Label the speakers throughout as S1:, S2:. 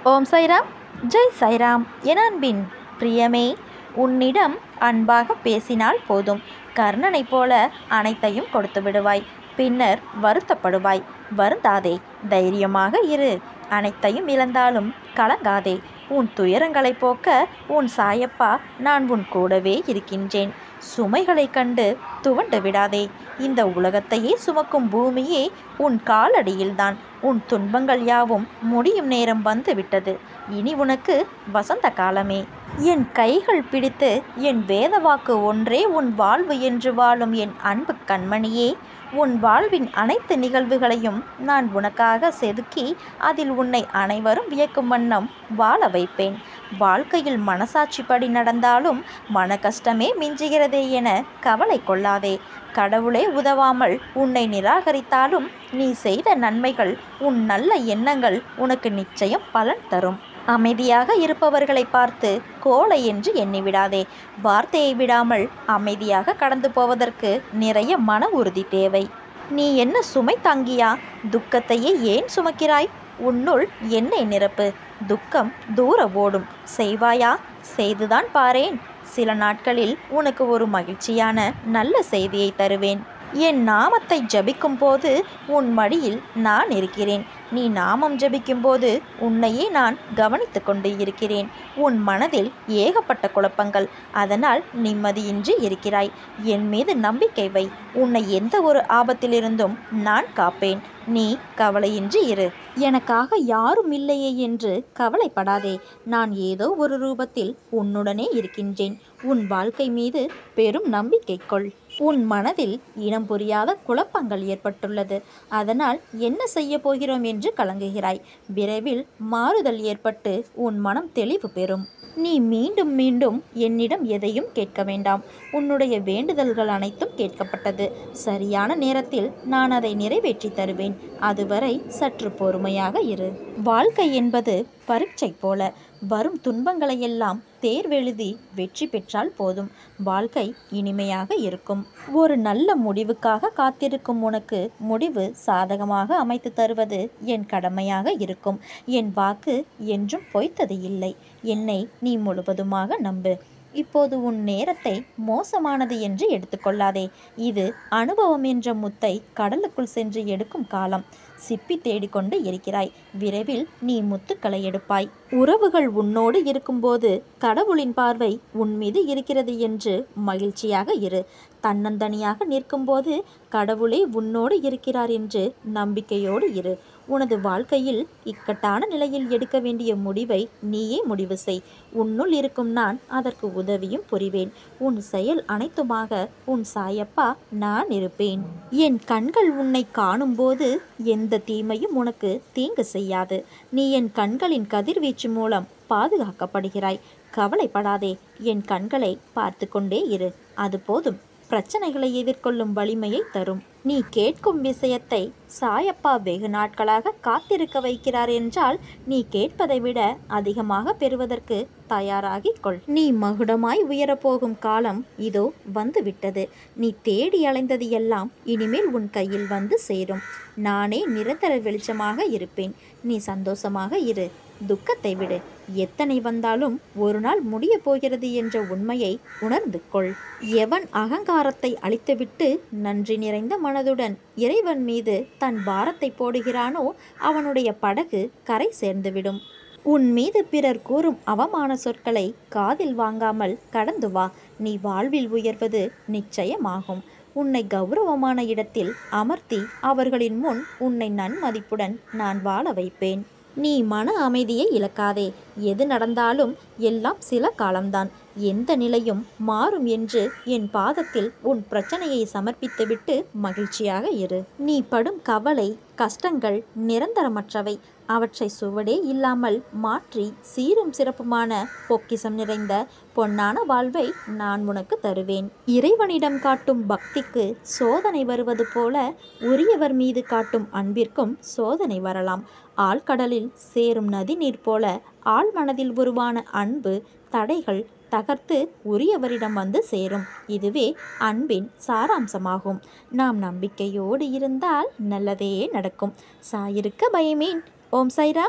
S1: ஓம் சைராம் ஜெய் சைராம் என் அன்பின் பிரியமே உன்னிடம் அன்பாக பேசினால் போதும் கர்ணனைப் போல அனைத்தையும் கொடுத்து விடுவாய் பின்னர் வருத்தப்படுவாய் வருந்தாதே தைரியமாக இரு அனைத்தையும் இழந்தாலும் கலங்காதே உன் துயரங்களைப் போக்க உன் சாயப்பா நான் உன் கூடவே இருக்கின்றேன் சுமைகளைக் கண்டு துவண்டு விடாதே இந்த உலகத்தையே சுமக்கும் பூமியே உன் காலடியில்தான் உன் துன்பங்கள் யாவும் முடியும் நேரம் வந்து விட்டது இனி உனக்கு வசந்த காலமே என் கைகள் பிடித்து என் வேதவாக்கு ஒன்றே உன் வாழ்வு என்று வாழும் என் அன்பு கண்மணியே உன் வாழ்வின் அனைத்து நிகழ்வுகளையும் நான் உனக்காக செதுக்கி அதில் உன்னை அனைவரும் வியக்கும் வண்ணம் வாழ வைப்பேன் வாழ்க்கையில் மனசாட்சிப்படி நடந்தாலும் மன கஷ்டமே மிஞ்சுகிறதே என கவலை கொள்ளாதே கடவுளே உதவாமல் உன்னை நிராகரித்தாலும் நீ செய்த நன்மைகள் உன் நல்ல எண்ணங்கள் உனக்கு நிச்சயம் பலன் தரும் அமைதியாக இருப்பவர்களை பார்த்து கோலை என்று எண்ணிவிடாதே வார்த்தையை விடாமல் அமைதியாக கடந்து போவதற்கு நிறைய மன உறுதி தேவை நீ என்ன சுமை தாங்கியா துக்கத்தையே ஏன் சுமக்கிறாய் உன்னுள் எண்ணெய் நிரப்பு துக்கம் தூர ஓடும் செய்வாயா செய்துதான் பாரேன் சில நாட்களில் உனக்கு ஒரு மகிழ்ச்சியான நல்ல செய்தியை தருவேன் என் நாமத்தை ஜபிக்கும் போது உன் மடியில் நான் இருக்கிறேன் நீ நாமம் ஜபிக்கும்போது உன்னையே நான் கவனித்து கொண்டு இருக்கிறேன் உன் மனதில் ஏகப்பட்ட குழப்பங்கள் அதனால் நிம்மதியின்றி இருக்கிறாய் என் மீது நம்பிக்கை வை உன்னை எந்த ஒரு ஆபத்திலிருந்தும் நான் காப்பேன் நீ கவலையின்றி இரு எனக்காக யாரும் இல்லையே என்று கவலைப்படாதே நான் ஏதோ ஒரு ரூபத்தில் உன்னுடனே இருக்கின்றேன் உன் வாழ்க்கை மீது பெரும் நம்பிக்கை கொள் உன் மனதில் இனம் புரியாத குழப்பங்கள் ஏற்பட்டுள்ளது அதனால் என்ன செய்ய போகிறோம் என்று கலங்குகிறாய் விரைவில் மாறுதல் ஏற்பட்டு உன் மனம் தெளிவு பெறும் நீ மீண்டும் மீண்டும் என்னிடம் எதையும் கேட்க வேண்டாம் உன்னுடைய வேண்டுதல்கள் அனைத்தும் கேட்கப்பட்டது சரியான நேரத்தில் நான் அதை நிறைவேற்றி தருவேன் அதுவரை சற்று பொறுமையாக இரு வாழ்க்கை என்பது பரீட்சை போல வரும் துன்பங்களையெல்லாம் தேர்வெழுதி வெற்றி பெற்றால் போதும் வாழ்க்கை இனிமையாக இருக்கும் ஒரு நல்ல முடிவுக்காக காத்திருக்கும் உனக்கு முடிவு சாதகமாக அமைத்து தருவது என் கடமையாக இருக்கும் என் வாக்கு என்றும் பொய்த்தது இல்லை என்னை நீ முழுவதுமாக நம்பு இப்போது உன் நேரத்தை மோசமானது என்று எடுத்துக்கொள்ளாதே இது அனுபவம் என்ற முத்தை கடலுக்குள் சென்று எடுக்கும் காலம் சிப்பி தேடிக்கொண்டு இருக்கிறாய் விரைவில் நீ முத்துக்களை எடுப்பாய் உறவுகள் உன்னோடு இருக்கும்போது கடவுளின் பார்வை உன் மீது இருக்கிறது என்று மகிழ்ச்சியாக இரு தன்னந்தனியாக நிற்கும்போது கடவுளே உன்னோடு இருக்கிறார் என்று நம்பிக்கையோடு இரு உனது வாழ்க்கையில் இக்கட்டான நிலையில் எடுக்க வேண்டிய முடிவை நீயே முடிவு செய் உன்னுள் இருக்கும் நான் அதற்கு உதவியும் புரிவேன் உன் செயல் அனைத்துமாக உன் சாயப்பா நான் இருப்பேன் என் கண்கள் உன்னை காணும்போது எந்த தீமையும் உனக்கு தீங்கு செய்யாது நீ என் கண்களின் கதிர்வீச்சு மூலம் பாதுகாக்கப்படுகிறாய் கவலைப்படாதே என் கண்களை பார்த்து கொண்டே இரு அது போதும் பிரச்சனைகளை எதிர்கொள்ளும் வலிமையை தரும் நீ கேட்கும் விஷயத்தை சாயப்பா வெகு நாட்களாக காத்திருக்க வைக்கிறார் என்றால் நீ கேட்பதை விட அதிகமாக பெறுவதற்கு தயாராகிக் கொள் நீ மகுடமாய் உயரப்போகும் காலம் இதோ வந்துவிட்டது நீ தேடி அலைந்தது எல்லாம் இனிமேல் உன் கையில் வந்து சேரும் நானே நிரந்தர வெளிச்சமாக இருப்பேன் நீ சந்தோஷமாக இரு துக்கத்தை விடு எத்தனை வந்தாலும் ஒரு நாள் முடிய போகிறது என்ற உண்மையை உணர்ந்து கொள் எவன் அகங்காரத்தை அழித்துவிட்டு நன்றி நிறைந்த மனதுடன் இறைவன் மீது தன் பாரத்தை போடுகிறானோ அவனுடைய படகு கரை சேர்ந்துவிடும் உன் மீது பிறர் கூறும் அவமான சொற்களை காதில் வாங்காமல் கடந்து வா நீ வாழ்வில் உயர்வது நிச்சயமாகும் உன்னை கௌரவமான இடத்தில் அமர்த்தி அவர்களின் முன் உன்னை நன்மதிப்புடன் நான் வாழ வைப்பேன் நீ மன அமைதியை இழக்காதே எது நடந்தாலும் எல்லாம் சில காலம்தான் எந்த நிலையும் மாறும் என்று என் பாதத்தில் உன் பிரச்சனையை சமர்ப்பித்துவிட்டு மகிழ்ச்சியாக இரு நீ படும் கவலை கஷ்டங்கள் நிரந்தரமற்றவை அவற்றை சுவடே இல்லாமல் மாற்றி சீரும் சிறப்புமான பொக்கிசம் நிறைந்த பொன்னான வாழ்வை நான் உனக்கு தருவேன் இறைவனிடம் காட்டும் பக்திக்கு சோதனை வருவது போல உரியவர் மீது காட்டும் அன்பிற்கும் சோதனை வரலாம் ஆழ்கடலில் சேரும் நதி நீர் போல ஆழ்மனதில் உருவான அன்பு தடைகள் தகர்த்து உரியவரிடம் வந்து சேரும் இதுவே அன்பின் சாராம்சமாகும் நாம் நம்பிக்கையோடு இருந்தால் நல்லதே நடக்கும் சாயிருக்க பயமேன் ஓம் சைராம்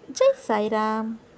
S1: ஜெய் சாய்ராம்